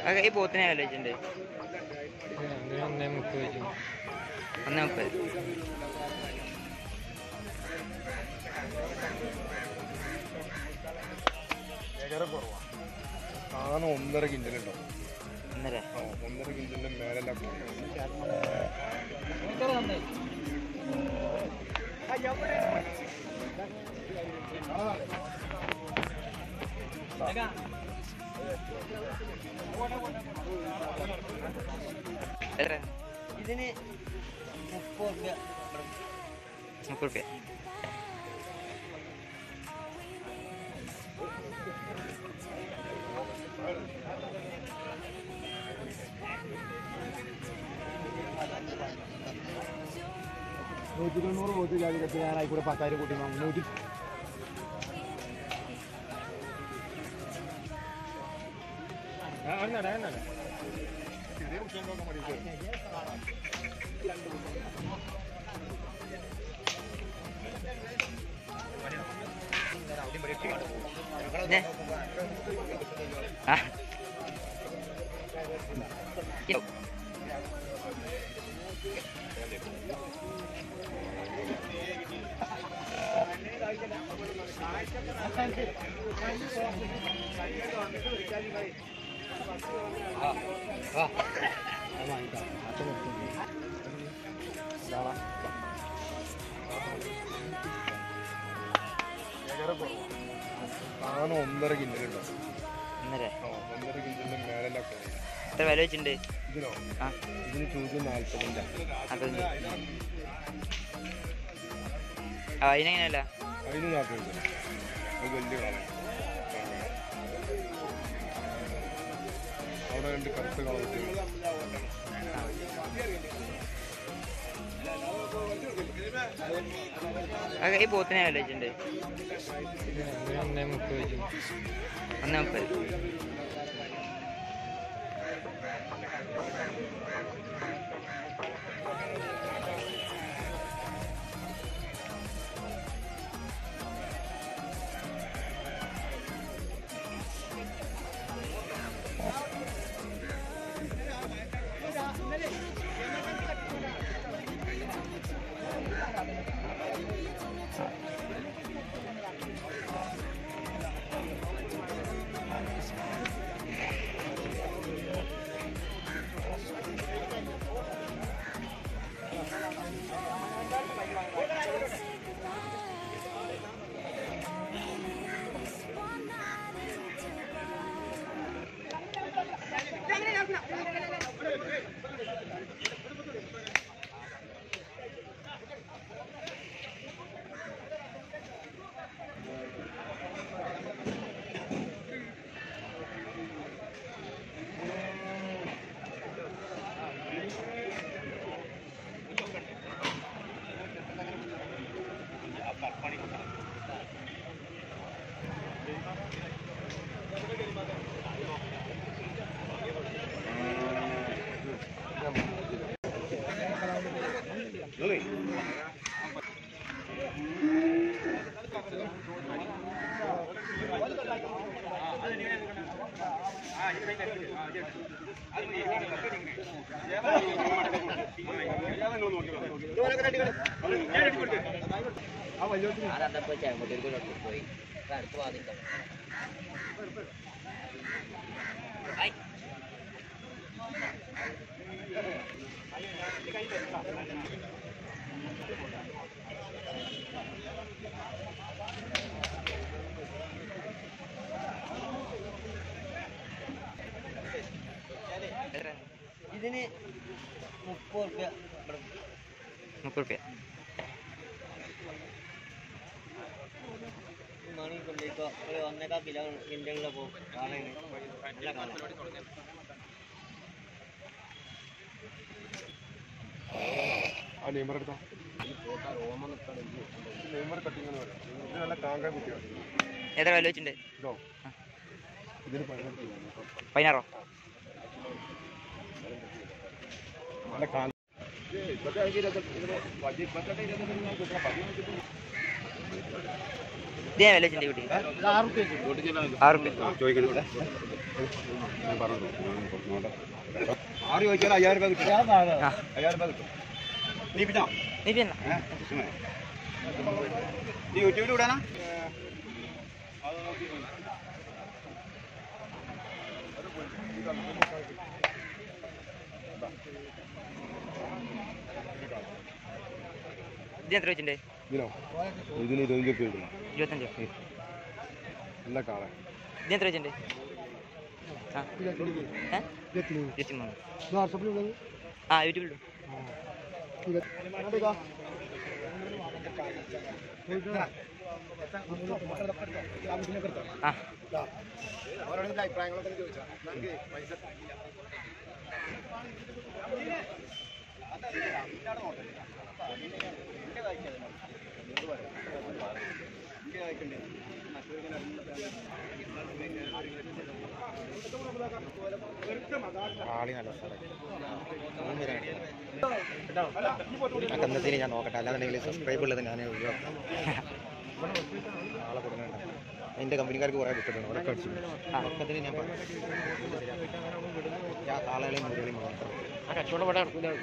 ഈ പോത്തിനെ ആലോചിച്ചിട്ടുണ്ട് അങ്ങനെ ഒന്നേ മുപ്പത് വെച്ചു ഒന്നേ മുപ്പത് ഏകരം കുറവാണ് സാധനം ഒന്നര കിൻഡലുണ്ടോ ഒന്നര ആ ഒന്നര കിൻഡലിന്റെ മേലെല്ലാം എത്ര ഇതിന് മുപ്പത് റുപ്യ മുപ്പത് റുപ്യ നൂറ്റി തൊണ്ണൂറ് പോയിട്ട് ജാതികത്ത് ഞാൻ ആയിക്കൂടെ പത്തായിരം കൂട്ടി വാങ്ങും നൂറ്റി ചെറിയ കുട്ടികൾക്കൊക്കെ മതി പിന്നെ ആ ഇയ്യോ. ഏകരം കുറവാണ് സാധനം ഒന്നര കിൻഡലുണ്ടോ ഒന്നര ആ ഒന്നര കിൻഡലിന്റെ മേലെല്ലാം കുറയും എത്ര വില വെച്ചിട്ടുണ്ട് ഇതിനോ ആ ഇതിന് ചോദ്യം നാൽപ്പതിൻ്റെ നാൽപ്പത്തഞ്ച് ആ അതിനെങ്ങനെയല്ല അതിന് നാൽപ്പത് അത് വലിയ കാലം അവിടെ രണ്ട് കറുത്ത കളവറ്റുകൾ ഈ പോത്തിനെ ആലോചിച്ചിട്ടുണ്ട് അങ്ങനെ ഒന്നേ മുപ്പത് വെച്ചു ഒന്നേ മുപ്പത് അതപ്പോ ചേമ്പട്ടൂർക്ക് പോയി അടുത്ത് വാദിക്കാം എത്ര ഇതിന് മുപ്പത് റുപ്യ മുപ്പത് റുപ്യ മണി കൊണ്ടേക്കോ ഒരു ഒന്നേക്കാ കിലോ കിൻ്റെ പോകും കാണാൻ നല്ല കാണാം ആ നെയ്മർ എടുത്തോ നെയ്മർ കട്ടിങ് എന്ന് പറയാം ഇത് നല്ല കാങ്കാൻ കുട്ടിയാണ് എത്ര വില വെച്ചിട്ടുണ്ട് ഇതോ ഇതിന് പതിനെട്ട് പതിനാറോ നല്ല കാങ്ക ഇപ്പത്തെ ഇരുപത്തെട്ട് ഇപ്പത്തെ ഇരുപത്തെട്ട് ഇത് ഞാൻ വില വെച്ചിട്ടുണ്ട് കുട്ടി ആറ് റുപ്യ ആറ് റുപ്യ ചോദിക്കണം ഇവിടെ ഞാൻ പറഞ്ഞു ഞാൻ കുറച്ചുകൂടെ ആറ് ചോദിച്ചാൽ അയ്യായിരം രൂപ കിട്ടും ആ അയ്യായിരം രൂപ കിട്ടും നീ പിന്നോ നീ പിന്നെ ഏഹ് കൃഷ്ണനെ. നീ യൂട്യൂബിൽ വിടാനാ ഇത് എത്ര വെച്ചിട്ടുണ്ട് ഇതിനോ ഇതിന് ഇരുപത്തഞ്ച് രൂപ കിട്ടും ഇരുപത്തഞ്ച് നല്ല കാള ഇത് എത്ര വെച്ചിട്ടുണ്ട് ആ ഏ ഇരുപത്തിമൂന്ന് വാട്സപ്പിലുള്ളത് ആ യൂട്യൂബിലും ആ അവരോട് അഭിപ്രായങ്ങളൊക്കെ ചോദിച്ചാൽ നമുക്ക് പൈസ ആളി നല്ല കന്നത്തിന് ഞാൻ നോക്കട്ടെ അല്ലാന്നുണ്ടെങ്കിൽ സബ്സ്ക്രൈബ് ഉള്ളത് ഞാൻ ഒഴിവാക്കാം ആളെ കൊടുക്കണ്ട എൻ്റെ കമ്പനിക്കാർക്ക് കുറേ കിട്ടുന്നുണ്ട് അവിടെ അടിച്ചു ഒക്കത്തിന് ഞാൻ പറഞ്ഞു ഞാൻ കാളകളെയും മുരുകളെയും മാത്രം ആ കച്ചവടം ഇവിടെ നടക്കില്ല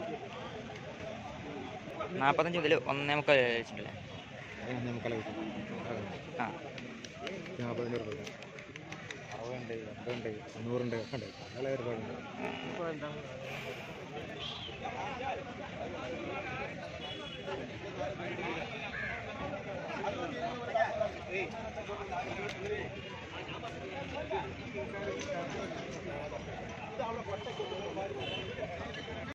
നാൽപ്പത്തഞ്ച് മുതൽ ഒന്നേ മുക്കാൽ വില വെച്ചിട്ടുണ്ടല്ലേ നമുക്കല്ല കിട്ടും ആ ഞാൻ പതിനൂറ് രൂപ അറുപതുണ്ട് എൺപതുണ്ട് തൊണ്ണൂറുണ്ട് ഒക്കെ ഉണ്ട് പല ഒരുപാടുണ്ട്